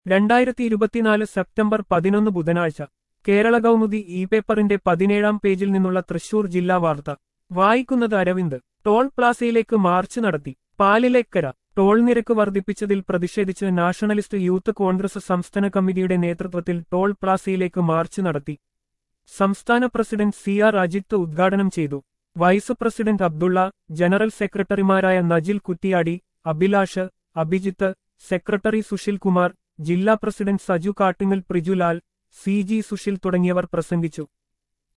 രണ്ടായിരത്തി ഇരുപത്തിനാല് സെപ്റ്റംബർ പതിനൊന്ന് ബുധനാഴ്ച കേരള കൗമുദി ഇ പേപ്പറിന്റെ പതിനേഴാം പേജിൽ നിന്നുള്ള തൃശൂർ ജില്ലാ വാർത്ത വായിക്കുന്നത് അരവിന്ദ് ടോൾ പ്ലാസയിലേക്ക് മാർച്ച് നടത്തി പാലിലേക്കര ടോൾ നിരക്ക് വർദ്ധിപ്പിച്ചതിൽ പ്രതിഷേധിച്ച് നാഷണലിസ്റ്റ് യൂത്ത് കോൺഗ്രസ് സംസ്ഥാന കമ്മിറ്റിയുടെ നേതൃത്വത്തിൽ ടോൾ പ്ലാസയിലേക്ക് മാർച്ച് നടത്തി സംസ്ഥാന പ്രസിഡന്റ് സി ആർ അജിത്ത് ഉദ്ഘാടനം ചെയ്തു വൈസ് പ്രസിഡന്റ് അബ്ദുള്ള ജനറൽ സെക്രട്ടറിമാരായ നജിൽ കുറ്റിയാടി അഭിലാഷ് അഭിജിത്ത് സെക്രട്ടറി സുശീൽ കുമാർ ജില്ലാ president Saju Kattingal Prijulal C G Sushil തുടങ്ങിയവർ പ്രസംഗിച്ചു